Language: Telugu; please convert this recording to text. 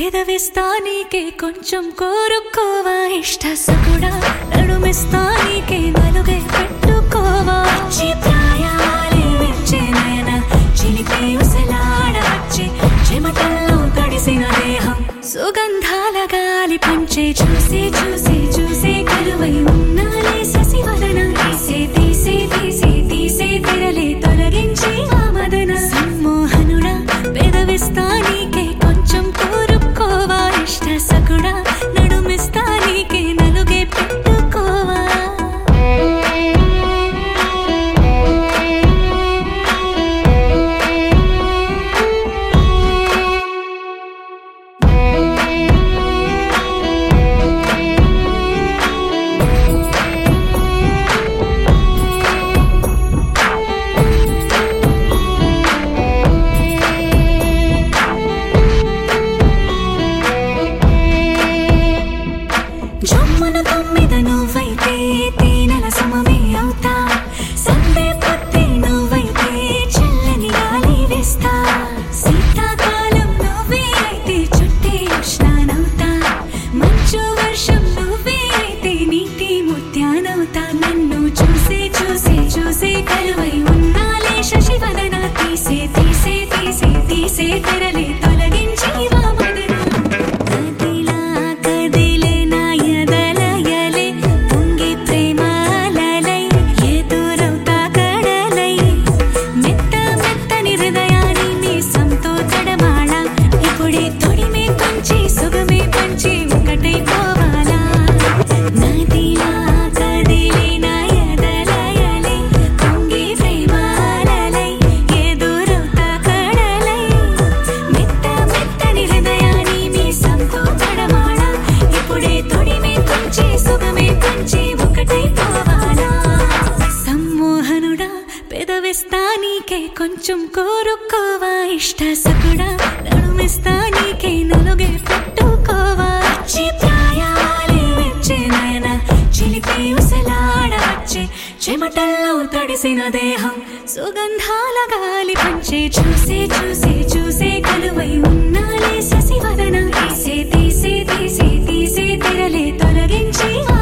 పెదవిస్తా నీకే కొంచెం కోరుకోవా ఇష్ట సకుడా నడుమిస్తా నీకే నలుగే పెట్టుకోవా వచ్చి ప్రాయాలే విచ్చే నయన చిలిపి ఉసలాడ వచ్చి చెమటల్లో తడిసిన దేహం సుగంధాల గాలి పంచే చూసి చూసి చూసి కలువై ఉన్నాలే శశివదన తీసే తీసే తీసే తీసే తెరలే తొలగించి ఆ మదన సమ్మోహనుడా పెదవిస్తా నీకే కొంచెం కోరుకోవా ఇష్ట సకుడా నడుమిస్తా నీకే నలుగే పెట్టుకోవా జమ్మున తొమ్మిద నువ్వైతే తేనెల సమమే అవుతా సందే పొత్తి నువ్వైతే చల్లని గాలి వేస్తా శీతాకాలం నువ్వే అయితే చుట్టే ఉష్ణానవుతా మంచు వర్షం నువ్వే అయితే నీటి ముత్యానవుతా నన్ను చూసే చూసే చూసే కలువై ఉన్నాలే శశివదన తీసే తీసే తీసే తీసే తెరలే తొలగించి వా మదన కదిలా కదిలే నా ఎదలయలే పొంగి ప్రేమాలలై ఎదురవుతా కడలై మెత్త మెత్తని హృదయాన్ని మీ సంతో తడమాళ ఇప్పుడే తొడిమే కొంచి సుగమే పంచి ఒకటై పోవాలా నదిలా కదిలే నా ఎదలయలే పొంగి ప్రేమాలలై ఎదురవుతా కడలై మెత్త మెత్తని హృదయాన్ని మీ సంతో తడమాడ ఇప్పుడే తొడిమే కొంచి సుగమే పంచి ఒకటై పోవాలా సమ్మోహనుడా పెదవిస్తా నీకే కొంచెం కోరుకోవా ఇష్ట సకుడా నడుమిస్తా నీకే నలుగే పెట్టుకోవా వచ్చి ప్రాయాలే వచ్చే నయన చిలిపి ఉసలాడ వచ్చే చెమటల్లో తడిసిన దేహం సుగంధాల గాలి పంచే చూసే చూసే చూసే కలువై ఉన్నాలే శశివదన తీసే తీసే తీసే తీసే తెరలే తొలగించి